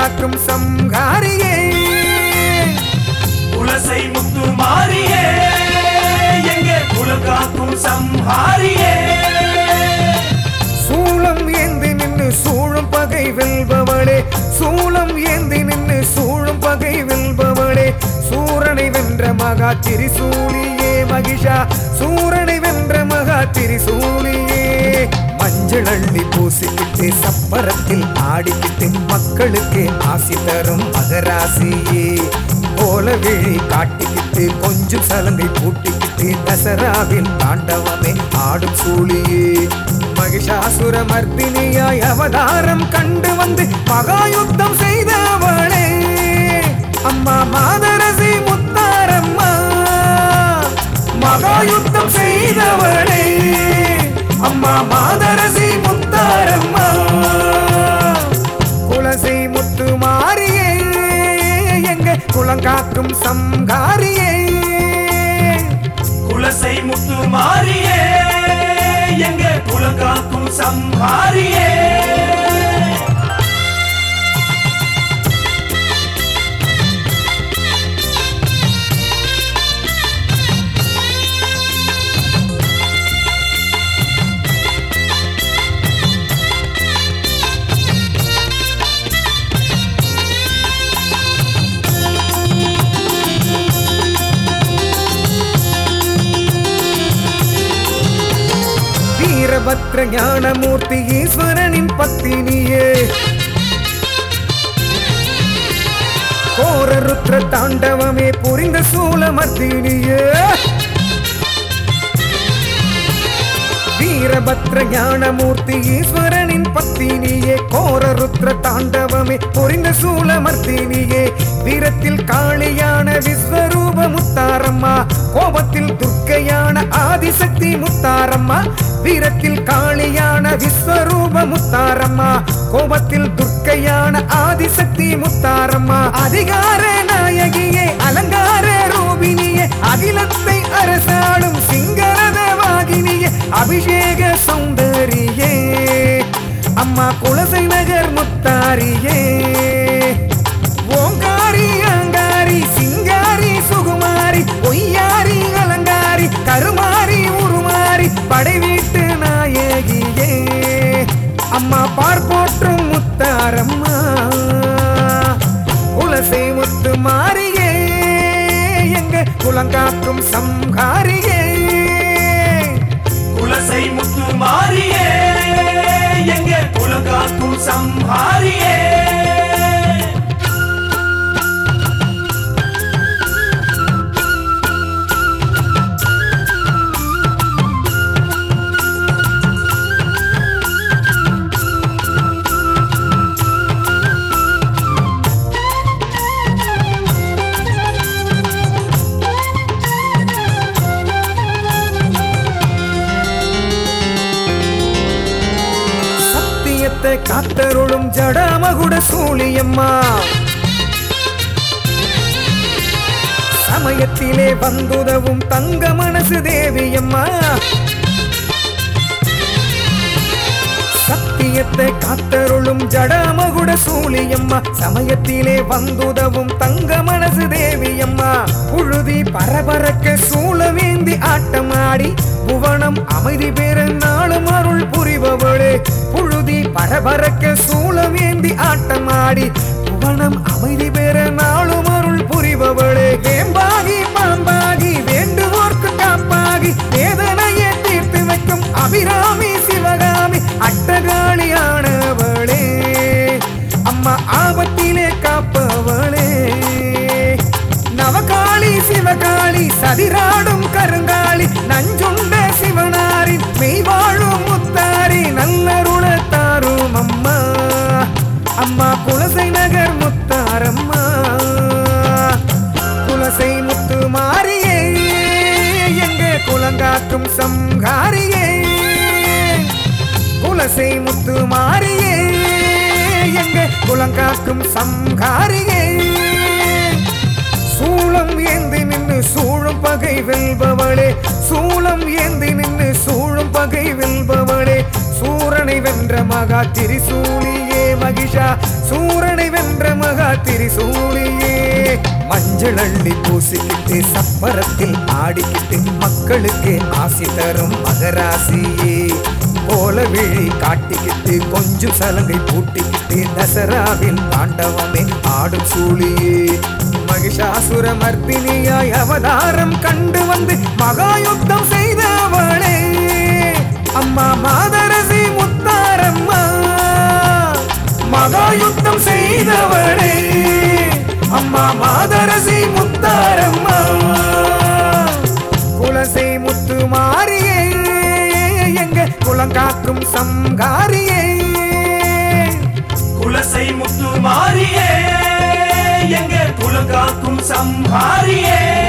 குலங்காக்கும் சம்ஹாரியே குலசை முத்து மாறியே எங்கே குலகாக்கும் சம்ஹாரியே சூளம் ஏந்தி நின்னு சூழும் பகை வெல்பவளே சூளம் ஏந்தி நின்னு சூழும் பகை வெல்பவளே சூரனை வென்ற மகா திரிசூலியே மகிஷா சூரனை வென்ற மகா திரிசூலியே மஞ்சள் அள்ளி பூசிக்கிட்டு சப்பரத்தில் ஆடிக்கிட்டு மக்களுக்கு ஆசி தரும் மகராசியே போல விழி காட்டிக்கிட்டு கொஞ்சம் சலங்கை பூட்டிக்கிட்டு தசராவில் தாண்டவமே ஆடும் சூழியே மகிஷாசுர மர்த்தினியாய் அவதாரம் கண்டு வந்து மகாயுத்தம் செய்தவளே அம்மா மாதரசி முத்தாரம்மா மகாயுத்தம் செய்தவளே அம்மா மாதரசி முத்தாரம்மா குலசை முத்து மாறியே எங்க குலங்காக்கும் சம்காரியே குலசை முத்து மாறியே எங்கே குலகாக்கும் சம்ஹாரியே வீரபத்ர ஞானமூர்த்தி ஈஸ்வரனின் பத்தினியே கோர ருத்ர தாண்டவமே புரிந்த சூலமத்தினியே வீரபத்ர ஞானமூர்த்தி ஈஸ்வரனின் பத்தினியே கோர ருத்ர தாண்டவமே புரிந்த சூலமர்த்தினியே வீரத்தில் காளியான விஸ்வரூப முத்தாரம்மா கோபத்தில் துர்க்கையான ஆதிசக்தி முத்தாரம்மா வீரத்தில் காளியான விஸ்வரூப முத்தாரம்மா கோபத்தில் துர்க்கையான ஆதிசக்தி முத்தாரம்மா அதிகார நாயகியே அலங்கார ரூபினியே அகிலத்தை அரசாளும் சிங்கரதவாகினியே அபிஷேக சௌந்தரியே அம்மா குலசை நகர் முத்தாரியே ஓங்காரி அங்காரி சிங்காரி சுகுமாரி பொய்யாரி அலங்காரி கருமாரி உருமாறி படை வீட்டு நாயகியே அம்மா பார்ப்போற்றும் முத்தாரம்மா குலசை முத்து மாறியே எங்க குலங்காக்கும் சம்ஹாரியே குலசை முத்து மாறியே எங்கே குலகாக்கும் சம்ஹாரியே சத்தியத்தை காத்தருளும் ஜடாமகுட சூழியம்மா சமயத்திலே வந்துதவும் தங்க மனசு தேவியம்மா சத்தியத்தை காத்தருளும் ஜடாமகுட சூழியம்மா சமயத்திலே வந்துதவும் தங்க மனசு தேவியம்மா புழுதி பரபரக்க சூழவேந்தி ஆட்டமாடி புவனம் அமைதி பெற நாளும் அருள் புரிபவளே புழுதி பரபரக்க சூழவேந்தி ஆட்டமாடி புவனம் அமைதி பெற நாளும் அருள் புரிபவளே வேம்பாகி பாம்பாகி வேண்டுவோர்க்கு காப்பாகி வேதனையை தீர்த்து வைக்கும் அபிராமி சிவகாமி அட்டகாளியானவளே அம்மா ஆபத்திலே காப்பவளே நவகாளி சிவகாளி சதிராடும் கருங்காளி நஞ்சுண்ட சிவனாரி மெய்வாழும் முத்தாரி நல்லருள தாரும் அம்மா அம்மா குலசை நகர் முத்தாரம்மா குலசை முத்து மாறியே எங்க குலங்காக்கும் சம்ஹாரியே குலசை முத்து மாறியே எங்க குலங்காக்கும் சம்ஹாரியே சூளம் ஏந்தி நின்னு சூழும் பகை வெல்பவளே சூளம் ஏந்தி நின்னு சூழும் பகை வெல்பவளே சூரனை வென்ற மகா திரிசூலியே மகிஷா சூரனை வென்ற மகா திரிசூலியே மஞ்சள் அள்ளி பூசிக்கிட்டு சப்பரத்தில் ஆடிக்கிட்டு மக்களுக்கு ஆசி தரும் மகராசியே கோல விழி காட்டிக்கிட்டு கொஞ்சம் சலங்கை பூட்டிக்கிட்டு தசராவில் தாண்டவமே ஆடும் சூழியே மகிஷாசுர மர்த்தினியாய் அவதாரம் கண்டு வந்து மகாயுத்தம் செய்தவளே அம்மா மாதரசி முத்தாரம்மா மகாயுத்தம் செய்தவளே அம்மா மாதரசி முத்தாரம்மா குலசை முத்து மாறியே எங்க குலங்காக்கும் சங்காரியே குலசை முத்து மாறியே எங்க குலகாக்கும் சம்ஹாரியே